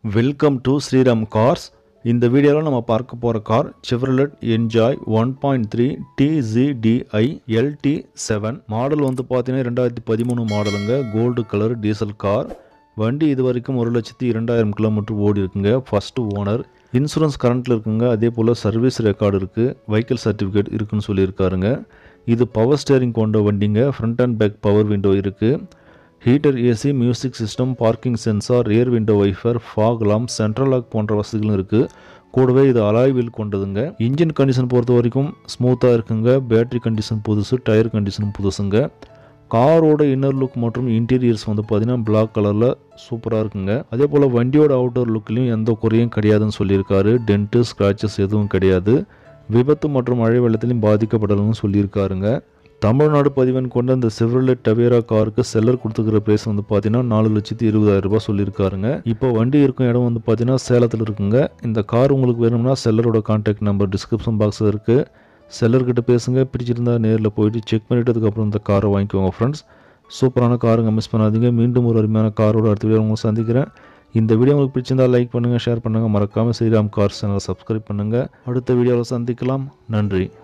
welcome to Sriram cars இந்த வீடியோவில் நம்ம பார்க்க போகிற car Chevrolet Enjoy one point three TCDI LT seven model வந்து பார்த்தீங்கன்னா ரெண்டாயிரத்தி பதிமூணு மாடலுங்க கோல்டு கலர் டீசல் கார் வண்டி இது வரைக்கும் ஒரு லட்சத்தி இரண்டாயிரம் கிலோமீட்டர் ஓடி இருக்குங்க ஃபஸ்ட்டு ஓனர் இன்சூரன்ஸ் கரண்ட்டில் இருக்குங்க அதே போல் சர்வீஸ் ரெக்கார்டு இருக்குது வெஹிக்கிள் சர்டிஃபிகேட் இருக்குன்னு சொல்லியிருக்காருங்க இது பவர் ஸ்டேரிங் கொண்ட வண்டிங்க front and back power window இருக்குது heater AC music system parking sensor rear window wiper fog lamp central lock போன்ற வசதிகளும் இருக்குது கூடவே இது அலாய் வீல் கொண்டதுங்க இன்ஜின் கண்டிஷன் பொறுத்த வரைக்கும் ஸ்மூத்தாக இருக்குங்க பேட்டரி கண்டிஷன் புதுசு டயர் கண்டிஷன் புதுசுங்க காரோட இன்னர் லுக் மற்றும் இன்டீரியர்ஸ் வந்து பார்த்தீங்கன்னா பிளாக் கலரில் சூப்பராக இருக்குங்க அதே போல் வண்டியோட அவுட்டர் லுக்லேயும் எந்த குறையும் கிடையாதுன்னு சொல்லியிருக்காரு டென்ட்டு ஸ்க்ராச்சஸ் எதுவும் கிடையாது விபத்து மற்றும் மழை வெள்ளத்திலையும் பாதிக்கப்படலன்னு சொல்லியிருக்காருங்க தமிழ்நாடு பதிவெண் கொண்ட இந்த செவ்ரலெட் டவேரா காருக்கு செல்லர் கொடுத்துக்கிற பிரைஸ் வந்து பார்த்தீங்கன்னா நாலு லட்சத்தி இருபதாயிரம் ரூபாய் சொல்லியிருக்காருங்க இப்போ வண்டி இருக்கும் இடம் வந்து பார்த்தீங்கன்னா சேலத்தில் இருக்குங்க இந்த கார் உங்களுக்கு வேணும்னா செல்லரோட கான்டாக்ட் நம்பர் டிஸ்கிரிப்ஷன் பாக்ஸில் இருக்குது செல்லர்கிட்ட பேசுங்க பிடிச்சிருந்தா நேரில் போயிட்டு செக் பண்ணிட்டு அதுக்கப்புறம் இந்த காரை வாங்கிக்கோங்க ஃப்ரெண்ட்ஸ் சூப்பரான காருங்க மிஸ் பண்ணாதீங்க மீண்டும் ஒரு அருமையான காரோட அடுத்த வீடியோ உங்களை சந்திக்கிறேன் இந்த வீடியோ உங்களுக்கு பிடிச்சிருந்தா லைக் பண்ணுங்கள் ஷேர் பண்ணுங்கள் மறக்காமல் ஸ்ரீராம் கார் சேனலை சப்ஸ்கிரைப் பண்ணுங்கள் அடுத்த வீடியோவில் சந்திக்கலாம் நன்றி